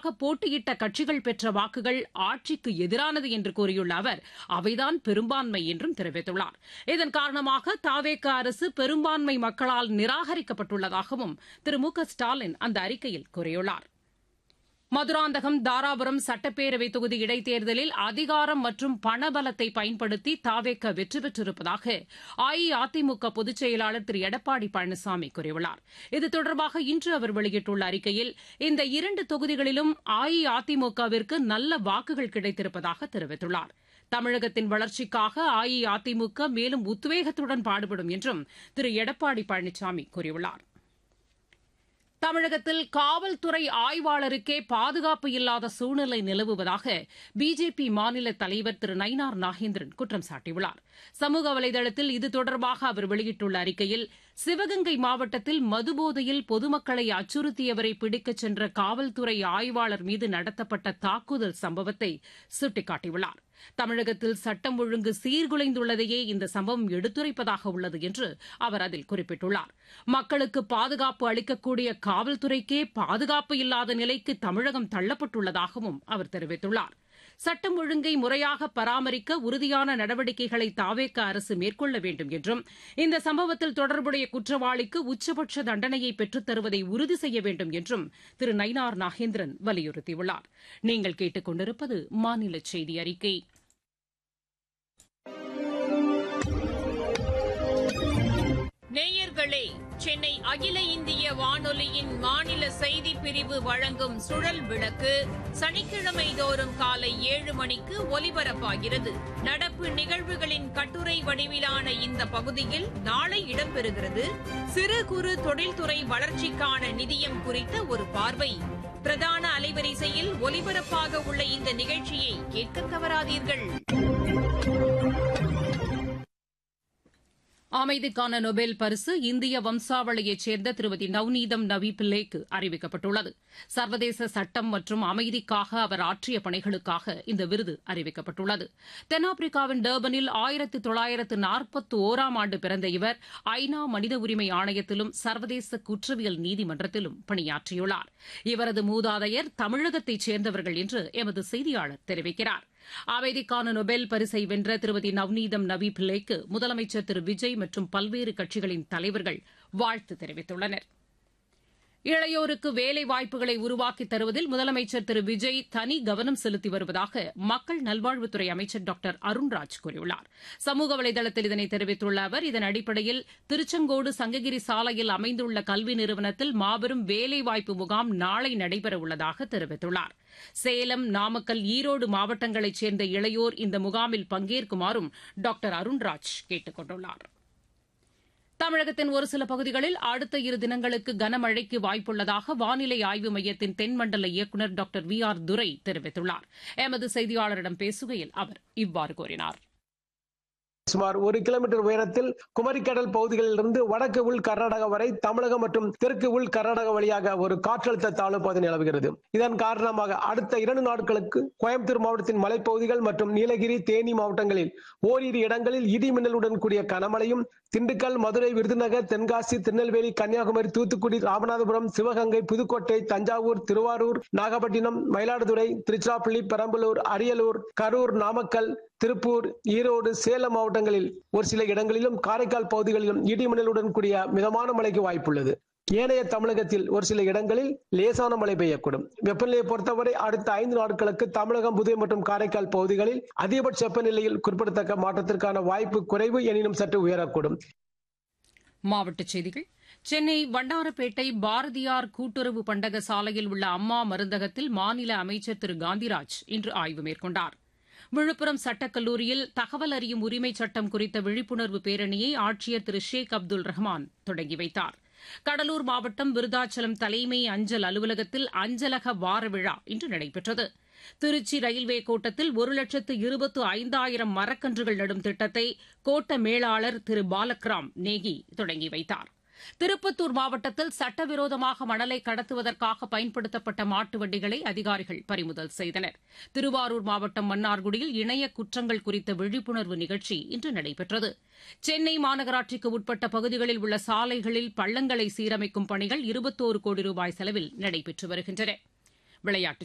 எதிராக போட்டியிட்ட கட்சிகள் பெற்ற வாக்குகள் ஆட்சிக்கு எதிரானது என்று கூறியுள்ள அவர் அவைதான் பெரும்பான்மை என்றும் தெரிவித்துள்ளார் இதன் காரணமாக தாவேக அரசு பெரும்பான்மை மக்களால் நிராகரிக்கப்பட்டுள்ளதாகவும் திரு மு க ஸ்டாலின் அந்த அறிக்கையில் கூறியுள்ளார் மதுராந்தகம் தாராபுரம் சட்டப்பேரவை தொகுதி இடைத்தேர்தலில் அதிகாரம் மற்றும் பணபலத்தை பயன்படுத்தி தாவேக்க வெற்றி பெற்றிருப்பதாக அஇஅதிமுக பொதுச் செயலாளர் திரு எடப்பாடி பழனிசாமி கூறியுள்ளார் இது தொடர்பாக இன்று அவர் வெளியிட்டுள்ள அறிக்கையில் இந்த இரண்டு தொகுதிகளிலும் அஇஅதிமுகவிற்கு நல்ல வாக்குகள் கிடைத்திருப்பதாக தெரிவித்துள்ளார் தமிழகத்தின் வளர்ச்சிக்காக அஇஅதிமுக மேலும் உத்வேகத்துடன் பாடுபடும் என்றும் திரு எடப்பாடி பழனிசாமி கூறியுள்ளார் தமிழகத்தில் காவல்துறை ஆய்வாளருக்கே பாதுகாப்பு இல்லாத சூழ்நிலை நிலவுவதாக பிஜேபி மாநில தலைவர் திரு நயினார் நாகேந்திரன் குற்றம் சாட்டியுள்ளார் சமூக வலைதளத்தில் இது தொடர்பாக அவர் வெளியிட்டுள்ள அறிக்கையில் சிவகங்கை மாவட்டத்தில் மதுபோதையில் பொதுமக்களை அச்சுறுத்தியவரை பிடிக்கச் சென்ற காவல்துறை ஆய்வாளர் மீது நடத்தப்பட்ட தாக்குதல் சம்பவத்தை சுட்டிக்காட்டியுள்ளார் தமிழகத்தில் சட்டம் ஒழுங்கு சீர்குலைந்துள்ளதையே இந்த சம்பவம் எடுத்துரைப்பதாக உள்ளது என்று அவர் அதில் குறிப்பிட்டுள்ளார் மக்களுக்கு பாதுகாப்பு அளிக்கக்கூடிய காவல்துறைக்கே பாதுகாப்பு இல்லாத நிலைக்கு தமிழகம் தள்ளப்பட்டுள்ளதாகவும் அவர் தெரிவித்துள்ளார் சட்டம் ஒழுங்கை முறையாக பராமரிக்க உறுதியான நடவடிக்கைகளை தாவேக்க அரசு மேற்கொள்ள வேண்டும் என்றும் இந்த சம்பவத்தில் தொடர்புடைய குற்றவாளிக்கு உச்சபட்ச தண்டனையை பெற்றுத் தருவதை உறுதி செய்ய வேண்டும் என்றும் திரு நயினார் நாகேந்திரன் வலியுறுத்தியுள்ளார் நீங்கள் கேட்டுக் கொண்டிருப்பது மாநில செய்தி அறிக்கை நேயர்களே சென்னை அகில இந்திய வானொலியின் மாநில செய்தி பிரிவு வழங்கும் சுழல் விளக்கு சனிக்கிழமை தோறும் காலை ஏழு மணிக்கு ஒலிபரப்பாகிறது நடப்பு நிகழ்வுகளின் கட்டுரை வடிவிலான இந்த பகுதியில் நாளை இடம்பெறுகிறது சிறு குறு தொழில்துறை வளர்ச்சிக்கான நிதியம் குறித்த ஒரு பார்வை பிரதான அலைவரிசையில் ஒலிபரப்பாக உள்ள இந்த நிகழ்ச்சியை கேட்க தவறாதீர்கள் அமைதிக்கான நொபேல் பரிசு இந்திய வம்சாவளியைச் சேர்ந்த திருமதி நவ்நீதம் நவி பிள்ளைக்கு அறிவிக்கப்பட்டுள்ளது சர்வதேச சட்டம் மற்றும் அமைதிக்காக அவர் ஆற்றிய பணிகளுக்காக இந்த விருது அறிவிக்கப்பட்டுள்ளது தென்னாப்பிரிக்காவின் டர்பனில் ஆயிரத்து தொள்ளாயிரத்து நாற்பத்தி ஓராம் ஆண்டு பிறந்த இவர் ஐநா மனித உரிமை ஆணையத்திலும் சர்வதேச குற்றவியல் நீதிமன்றத்திலும் பணியாற்றியுள்ளார் இவரது மூதாதையர் தமிழகத்தைச் சேர்ந்தவர்கள் என்று எமது செய்தியாளர் தெரிவிக்கிறார் அமைதிக்கான நொபேல் பரிசை வென்ற திருமதி நவ்நீதம் நவி பிள்ளைக்கு முதலமைச்சர் திரு விஜய் மற்றும் பல்வேறு கட்சிகளின் தலைவர்கள் வாழ்த்து தெரிவித்துள்ளனர் இளையோருக்கு வேலை வாய்ப்புகளை உருவாக்கித் தருவதில் முதலமைச்சர் திரு விஜய் தனி கவனம் செலுத்தி வருவதாக மக்கள் நல்வாழ்வுத்துறை அமைச்சர் டாக்டர் அருண்ராஜ் கூறியுள்ளார் சமூக வலைதளத்தில் இதனை தெரிவித்துள்ள அவர் இதன் அடிப்படையில் திருச்செங்கோடு சங்ககிரி சாலையில் அமைந்துள்ள கல்வி நிறுவனத்தில் மாபெரும் வேலைவாய்ப்பு முகாம் நாளை நடைபெறவுள்ளதாக தெரிவித்துள்ளார் சேலம் நாமக்கல் ஈரோடு மாவட்டங்களைச் சேர்ந்த இளையோர் இந்த முகாமில் பங்கேற்குமாறும் டாக்டர் அருண்ராஜ் கேட்டுக் கொண்டுள்ளாா் தமிழகத்தின் ஒரு சில பகுதிகளில் அடுத்த இரு தினங்களுக்கு கனமழைக்கு வாய்ப்புள்ளதாக வானிலை ஆய்வு மையத்தின் தென்மண்டல இயக்குநர் டாக்டர் வி ஆர் துரை தெரிவித்துள்ளார் எமது செய்தியாளரிடம் பேசுகையில் அவர் இவ்வாறு கூறினார் சுமார் ஒரு கிலோமீட்டர் உயரத்தில் குமரிக்கடல் பகுதிகளிலிருந்து வடக்கு உள் கர்நாடகா வரை தமிழகம் மற்றும் தெற்கு உள் கர்நாடகா வழியாக ஒரு காற்றழுத்த தாழ்வு பகுதி நிலவுகிறது இதன் காரணமாக அடுத்த இரண்டு நாட்களுக்கு கோயம்புத்தூர் மாவட்டத்தின் மலைப்பகுதிகள் மற்றும் நீலகிரி தேனி மாவட்டங்களில் ஓரிரு இடங்களில் இடி மின்னலுடன் கூடிய கனமழையும் திண்டுக்கல் மதுரை விருதுநகர் தென்காசி திருநெல்வேலி கன்னியாகுமரி தூத்துக்குடி ராமநாதபுரம் சிவகங்கை புதுக்கோட்டை தஞ்சாவூர் திருவாரூர் நாகப்பட்டினம் மயிலாடுதுறை திருச்சிராப்பள்ளி பெரம்பலூர் அரியலூர் கரூர் நாமக்கல் திருப்பூர் ஈரோடு சேலம் மாவட்டங்களில் ஒரு சில இடங்களிலும் காரைக்கால் பகுதிகளிலும் இடிமின்னலுடன் கூடிய மிதமான மழைக்கு வாய்ப்புள்ளது ஏனைய தமிழகத்தில் ஒரு சில இடங்களில் லேசான மழை பெய்யக்கூடும் வெப்பநிலையை பொறுத்தவரை அடுத்த ஐந்து நாட்களுக்கு தமிழகம் புதுவை மற்றும் காரைக்கால் பகுதிகளில் அதிகபட்ச வெப்பநிலையில் குறிப்பிடத்தக்க மாற்றத்திற்கான வாய்ப்பு குறைவு எனினும் சற்று உயரக்கூடும் மாவட்டச் செய்திகள் சென்னை வண்டாரப்பேட்டை பாரதியார் கூட்டுறவு பண்டக சாலையில் உள்ள அம்மா மருந்தகத்தில் மாநில அமைச்சர் திரு காந்திராஜ் இன்று ஆய்வு மேற்கொண்டார் விழுப்புரம் சட்டக்கல்லூரியில் தகவல் அறியும் உரிமை சட்டம் குறித்த விழிப்புணர்வு பேரணியை ஆட்சியர் திரு ஷேக் அப்துல் ரஹ்மான் தொடங்கி வைத்தார் கடலூர் மாவட்டம் விருதாச்சலம் தலைமை அஞ்சல் அலுவலகத்தில் அஞ்சலக வார விழா இன்று நடைபெற்றது திருச்சி ரயில்வே கோட்டத்தில் ஒரு லட்சத்து இருபத்து ஐந்தாயிரம் மரக்கன்றுகள் நடும் திட்டத்தை கோட்ட மேலாளர் திரு பாலக்ராம் நேகி தொடங்கி வைத்தார் திருப்பத்தூர் மாவட்டத்தில் சட்டவிரோதமாக மணலை கடத்துவதற்காக பயன்படுத்தப்பட்ட மாட்டு வண்டிகளை அதிகாரிகள் பறிமுதல் செய்தனர் திருவாரூர் மாவட்டம் மன்னார்குடியில் இணைய குற்றங்கள் குறித்த விழிப்புணர்வு நிகழ்ச்சி இன்று நடைபெற்றது சென்னை மாநகராட்சிக்கு உட்பட்ட பகுதிகளில் உள்ள சாலைகளில் பள்ளங்களை சீரமைக்கும் பணிகள் இருபத்தோரு கோடி ரூபாய் செலவில் நடைபெற்று வருகின்றன விளையாட்டுச்